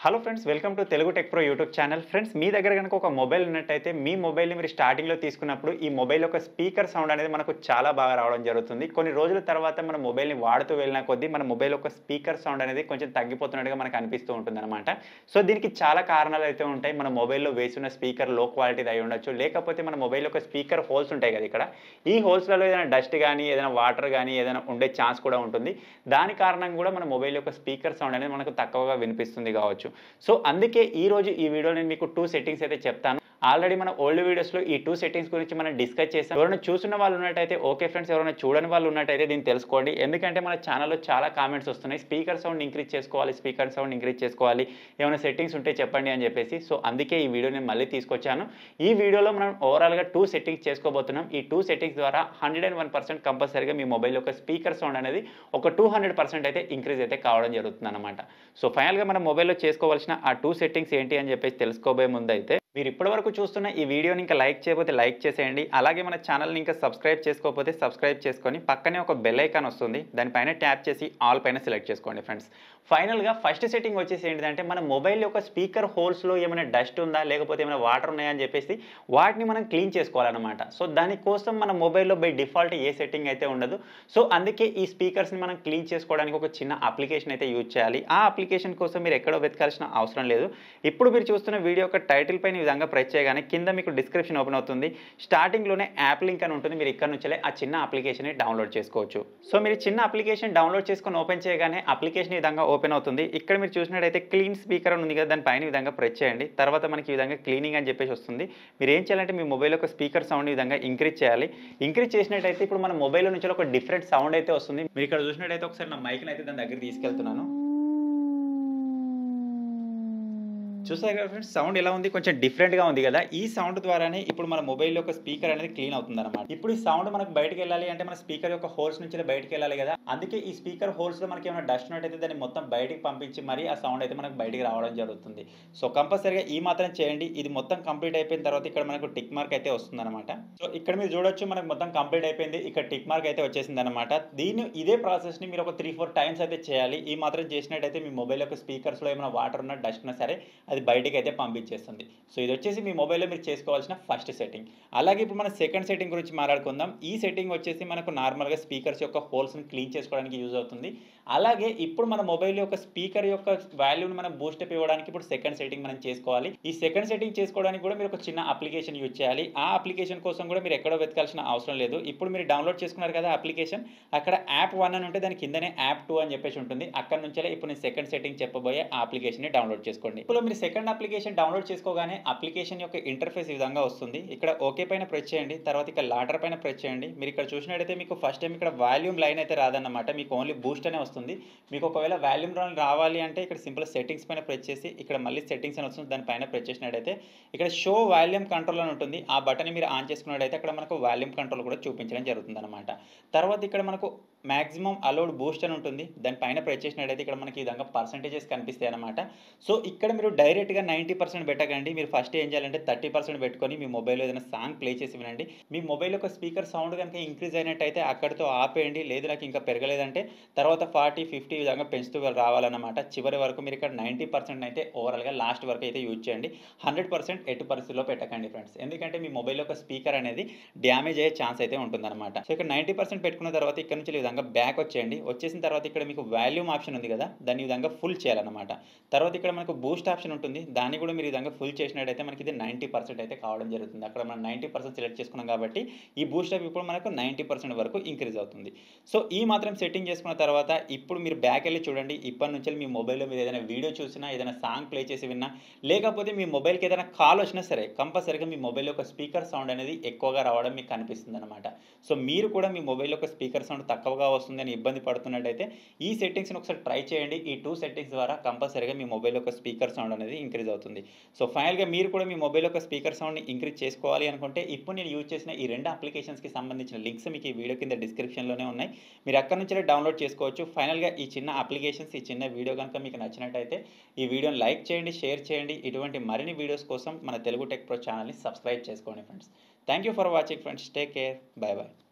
hello friends welcome to Telugu tech pro YouTube channel friends మీ దగ్గర కనుక ఒక మొబైల్ ఉన్నట్టయితే మీ మొబైల్ని మీరు స్టార్టింగ్లో తీసుకున్నప్పుడు ఈ మొబైల్ యొక్క స్పీకర్ సౌండ్ అనేది మనకు చాలా బాగా రావడం జరుగుతుంది కొన్ని రోజుల తర్వాత మన మొబైల్ని వాడుతూ వెళ్ళిన కొద్దీ మన మొబైల్ యొక్క స్పీకర్ సౌండ్ అనేది కొంచెం తగ్గిపోతున్నట్టుగా మనకు అనిపిస్తూ ఉంటుంది అనమాట సో దీనికి చాలా కారణాలు అయితే ఉంటాయి మన మొబైల్లో వేసిన స్పీకర్ లో క్వాలిటీది అయి ఉండొచ్చు లేకపోతే మన మొబైల్ యొక్క స్పీకర్ హోల్స్ ఉంటాయి కదా ఇక్కడ ఈ హోల్స్లలో ఏదైనా డస్ట్ కానీ ఏదైనా వాటర్ కానీ ఏదైనా ఉండే ఛాన్స్ కూడా ఉంటుంది దాని కారణంగా కూడా మన మొబైల్ యొక్క స్పీకర్ సౌండ్ అనేది మనకు తక్కువగా వినిపిస్తుంది కావచ్చు సో అందుకే ఈ రోజు ఈ వీడియో నేను మీకు టూ సెట్టింగ్స్ అయితే చెప్తాను ఆల్రెడీ మన ఓల్డ్ వీడియోస్లో ఈ టూ సెట్టింగ్స్ గురించి మనం డిస్కస్ చేసాం ఎవరైనా చూసిన వాళ్ళు ఉన్నట్టయితే ఓకే ఫ్రెండ్స్ ఎవరైనా చూడని వాళ్ళు ఉన్నట్టయితే దీన్ని తెలుసుకోండి ఎందుకంటే మన ఛానల్లో చాలా కామెంట్స్ వస్తున్నాయి స్పీకర్ సౌండ్ ఇంక్రీజ్ చేసుకోవాలి స్పీకర్ సౌండ్ ఇంక్రీజ్ చేసుకోవాలి ఏమైనా సెట్టింగ్స్ ఉంటే చెప్పండి అని చెప్పేసి సో అందుకే ఈ వీడియో నేను మళ్ళీ తీసుకొచ్చాను ఈ వీడియోలో మనం ఓవరాల్గా టూ సెట్టింగ్స్ చేసుకోబోతున్నాం ఈ టూ సెట్టింగ్స్ ద్వారా హండ్రెడ్ అండ్ వన్ పర్సెంట్ కంపల్సరీగా మీ మొబైల్ యొక్క స్పీకర్ సౌండ్ అనేది ఒక టూ హండ్రెడ్ పర్సెంట్ అయితే ఇంక్రీజ్ అయితే కావడం జరుగుతుంది అనమాట సో ఫైనల్గా మన మొబైల్లో చేసుకోవాల్సిన ఆ టూ సెట్టింగ్స్ ఏంటి అని చెప్పేసి తెలుసుకోబోయే ముందు అయితే మీరు ఇప్పటివరకు చూస్తున్న ఈ వీడియోని ఇంకా లైక్ చేయకపోతే లైక్ చేసేయండి అలాగే మన ఛానల్ని ఇంకా సబ్స్క్రైబ్ చేసుకోకపోతే సబ్స్క్రైబ్ చేసుకొని పక్కనే ఒక బెల్ ఐకాన్ వస్తుంది దానిపైన ట్యాప్ చేసి ఆల్ పైన సెలెక్ట్ చేసుకోండి ఫ్రెండ్స్ ఫైనల్గా ఫస్ట్ సెట్టింగ్ వచ్చేసి ఏంటిదంటే మన మొబైల్ యొక్క స్పీకర్ హోల్స్లో ఏమైనా డస్ట్ ఉందా లేకపోతే ఏమైనా వాటర్ ఉన్నాయా అని చెప్పేసి వాటిని మనం క్లీన్ చేసుకోవాలన్నమాట సో దానికోసం మన మొబైల్లో బై డిఫాల్ట్ ఏ సెట్టింగ్ అయితే ఉండదు సో అందుకే ఈ స్పీకర్స్ని మనం క్లీన్ చేసుకోవడానికి ఒక చిన్న అప్లికేషన్ అయితే యూజ్ చేయాలి ఆ అప్లికేషన్ కోసం మీరు ఎక్కడో వెతకాల్సిన అవసరం లేదు ఇప్పుడు మీరు చూస్తున్న వీడియో యొక్క టైటిల్ పైన ఈ విధంగా ప్రెస్ చేయగానే కింద మీకు డిస్క్రిప్షన్ ఓపెన్ అవుతుంది స్టార్టింగ్లోనే యాప్ లింక్ అని ఉంటుంది మీరు ఇక్కడ నుంచే ఆ చిన్న అప్లికేషన్ని డౌన్లోడ్ చేసుకోవచ్చు సో మీరు చిన్న అప్లికేషన్ డౌన్లోడ్ చేసుకొని ఓపెన్ చేయగానే అప్లికేషన్ ఈ విధంగా ఓపెన్ అవుతుంది ఇక్కడ మీరు చూసినట్టయితే క్లీన్ స్పీకర్ అని ఉంది కదా దాని పైన ఈ విధంగా ప్రెస్ చేయండి తర్వాత మనకి ఈ విధంగా క్లీనింగ్ అని చెప్పేసి వస్తుంది మీరు ఏం చేయాలంటే మీ మొబైల్ యొక్క స్పీకర్ సౌండ్ ఈ విధంగా ఇంక్రీజ్ చేయాలి ఇంక్రీజ్ చేసినట్టయితే ఇప్పుడు మన మొబైల్ నుంచి ఒక డిఫరెంట్ సౌండ్ అయితే వస్తుంది మీరు ఇక్కడ చూసినట్టయితే ఒకసారి నా మైక్ని అయితే దాని దగ్గర తీసుకెళ్తున్నాను చూసారు కదా ఫ్రెండ్స్ సౌండ్ ఎలా ఉంది కొంచెం డిఫరెంట్గా ఉంది కదా ఈ సౌండ్ ద్వారానే ఇప్పుడు మన మొబైల్ యొక్క స్పీకర్ అనేది క్లీన్ అవుతుంది అనమాట ఇప్పుడు ఈ సౌండ్ మనకు బయటకు వెళ్ళాలి అంటే మన స్పీకర్ యొక్క హోల్స్ నుంచి బయటకు వెళ్ళాలి కదా అందుకే ఈ స్పీకర్ హోల్స్ లో మనకి ఏమైనా డస్ట్ ఉన్నట్టయితే దాన్ని మొత్తం బయటికి పంపించి మరి ఆ సౌండ్ అయితే మనకు బయటికి రావడం జరుగుతుంది సో కంపల్సరీగా ఈ మాత్రం చేయండి ఇది మొత్తం కంప్లీట్ అయిపోయిన తర్వాత ఇక్కడ మనకు టిక్ మార్క్ అయితే వస్తుంది అనమాట సో ఇక్కడ మీరు చూడొచ్చు మనకు మొత్తం కంప్లీట్ అయిపోయింది ఇక్కడ టిక్ మార్క్ అయితే వచ్చేసింది అనమాట దీన్ని ఇదే ప్రాసెస్ ని మీరు ఒక త్రీ ఫోర్ టైమ్స్ అయితే చేయాలి ఈ మాత్రం చేసినట్టయితే మీ మొబైల్ యొక్క స్పీకర్స్ లో ఏమైనా వాటర్ ఉన్నా డస్ట్ ఉన్నా సరే అది బయటికి అయితే పంపించేస్తుంది సో ఇది వచ్చేసి మీ మొబైల్లో మీరు చేసుకోవాల్సిన ఫస్ట్ సెట్టింగ్ అలాగే ఇప్పుడు మన సెకండ్ సెట్టింగ్ గురించి మాట్లాడుకుందాం ఈ సెట్టింగ్ వచ్చేసి మనకు నార్మల్గా స్పీకర్స్ యొక్క హోల్స్ని క్లీన్ చేసుకోవడానికి యూజ్ అవుతుంది అలాగే ఇప్పుడు మన మొబైల్ యొక్క స్పీకర్ యొక్క వాల్యూని మనం బూస్టప్ ఇవ్వడానికి ఇప్పుడు సెకండ్ సెట్టింగ్ మనం చేసుకోవాలి ఈ సెకండ్ సెట్టింగ్ చేసుకోవడానికి కూడా మీరు ఒక చిన్న అప్లికేషన్ యూజ్ చేయాలి ఆ అప్లికేషన్ కోసం కూడా మీరు ఎక్కడో వెతకాల్సిన అవసరం లేదు ఇప్పుడు మీరు డౌన్లోడ్ చేసుకున్నారు కదా అప్లికేషన్ అక్కడ యాప్ వన్ అని ఉంటే దాని కిందనే యాప్ టూ అని చెప్పేసి ఉంటుంది అక్కడ నుంచే ఇప్పుడు నేను సెకండ్ సెట్టింగ్ చెప్పబోయే ఆ అప్లికేషన్ డౌన్లోడ్ చేసుకోండి ఇప్పుడు మీరు సెకండ్ అప్లికేషన్ డౌన్లోడ్ చేసుకోగానే అప్లికేషన్ యొక్క ఇంటర్ఫేస్ ఈ విధంగా వస్తుంది ఇక్కడ ఓకే పైన ప్రెస్ చేయండి తర్వాత ఇక్కడ లాటర్ పైన ప్రెస్ చేయండి మీరు ఇక్కడ చూసినట్టయితే మీకు ఫస్ట్ టైం ఇక్కడ వాల్యూమ్ లైన్ అయితే రాదన్నమాట మీకు ఓన్లీ బూస్ట్ అనే వస్తుంది మీకు ఒకవేళ వాల్యూమ్ లైన్ రావాలి అంటే ఇక్కడ సింపుల్ సెట్టింగ్స్ పైన ప్రెస్ చేసి ఇక్కడ మళ్ళీ సెట్టింగ్స్ అని వస్తుంది దానిపైన ప్రెస్ చేసినట్టయితే ఇక్కడ షో వాల్యూమ్ కంట్రోల్ అని ఉంటుంది ఆ బటన్ మీరు ఆన్ చేసుకున్నట్టయితే అక్కడ మనకు వాల్యూమ్ కంట్రోల్ కూడా చూపించడం జరుగుతుంది అనమాట తర్వాత ఇక్కడ మనకు మాక్సిమం అలౌడ్ బూస్ట్ అని ఉంటుంది దానిపైన ప్రెస్ చేసినట్టయితే ఇక్కడ మనకి ఈ విధంగా పర్సంటేజెస్ కనిపిస్తాయి అనమాట సో ఇక్కడ మీరు డైరెక్ట్గా నైంటీ పర్సెంట్ పెట్టకండి మీరు ఫస్ట్ ఏం చేయాలంటే థర్టీ పర్సెంట్ పెట్టుకొని మీ మొబైల్లో ఏదైనా సాంగ్ ప్లే చేసి వినండి మీ మొబైల్ యొక్క స్పీకర్ సౌండ్ కనుక ఇంక్రీజ్ అయినట్టయితే అక్కడితో ఆపేయండి లేదు నాకు ఇంకా పెరగలేదంటే తర్వాత ఫార్టీ ఫిఫ్టీ విధంగా పెంచుతూ రావాలన్నమాట చివరి వరకు మీరు ఇక్కడ నైంటీ పర్సెంట్ అయితే ఓవరాల్గా లాస్ట్ వరకు అయితే యూజ్ చేయండి హండ్రెడ్ పర్సెంట్ ఎటు పరిస్థితిలో పెట్టకండి ఫ్రెండ్స్ ఎందుకంటే మీ మొబైల్ యొక్క స్పీకర్ అనేది డ్యామేజ్ అయ్యే ఛాన్స్ అయితే ఉంటుందన్నమాట సో ఇక్కడ నైంటీ పర్సెంట్ పెట్టుకున్న తర్వాత ఇక్కడ నుంచి ఈ విధంగా బ్యాక్ వచ్చేయండి వచ్చేసిన తర్వాత ఇక్కడ మీకు వాల్యూమ్ ఆప్షన్ ఉంది కదా దాన్ని ఈ విధంగా ఫుల్ చేయాలన్నమాట తర్వాత ఇక్కడ మనకు బూస్ట్ ఆప్షన్ ఉంటుంది దాన్ని కూడా మీరు ఈ విధంగా ఫుల్ చేసినట్టయితే మనకి ఇది నైంటీ పర్సెంట్ అయితే కావడం జరుగుతుంది అక్కడ మనం నైంటీ పర్సెంట్ సెలెక్ట్ చేసుకున్నాం కాబట్టి ఈ బూస్ట్ అప్ ఇప్పుడు మనకు నైంటీ పర్సెంట్ వరకు ఇంక్రీజ్ అవుతుంది సో ఈ మాత్రం సెట్టింగ్ చేసుకున్న తర్వాత ఇప్పుడు మీరు బ్యాక్ వెళ్ళి చూడండి ఇప్పటి నుంచి మీ మొబైల్లో మీరు ఏదైనా వీడియో చూసినా ఏదైనా సాంగ్ ప్లే చేసి విన్నా లేకపోతే మీ మొబైల్కి ఏదైనా కాల్ వచ్చినా సరే కంపల్సరీగా మీ మొబైల్ యొక్క స్పీకర్ సౌండ్ అనేది ఎక్కువగా రావడం మీకు కనిపిస్తుంది అనమాట సో మీరు కూడా మీ మొబైల్ యొక్క స్పీకర్ సౌండ్ తక్కువగా వస్తుందని ఇబ్బంది పడుతున్నట్టయితే ఈ సెట్టింగ్స్ని ఒకసారి ట్రై చేయండి ఈ టూ సెట్టింగ్స్ ద్వారా కంపల్సరీగా మీ మొబైల్ యొక్క స్పీకర్ సౌండ్ అనేది ఇంక్రీజ్ అవుతుంది సో ఫైనల్గా మీరు కూడా మీ మొబైల్ యొక్క స్పీకర్ సౌండ్ని ఇంక్రీజ్ చేసుకోవాలి అనుకుంటే ఇప్పుడు నేను యూజ్ చేసిన ఈ రెండు అప్లికేషన్స్కి సంబంధించిన లింక్స్ మీకు ఈ వీడియో కింద డిస్క్రిప్షన్లోనే ఉన్నాయి మీరు అక్కడ నుంచి డౌన్లోడ్ చేసుకోవచ్చు ఫైనల్గా ఈ చిన్న అప్లికేషన్స్ ఈ చిన్న వీడియో కనుక మీకు నచ్చినట్టయితే ఈ వీడియోని లైక్ చేయండి షేర్ చేయండి ఇటువంటి మరిన్ని వీడియోస్ కోసం మన తెలుగు టెక్ ప్రో ఛానల్ని సబ్స్క్రైబ్ చేసుకోండి friends thank you for watching friends take care bye bye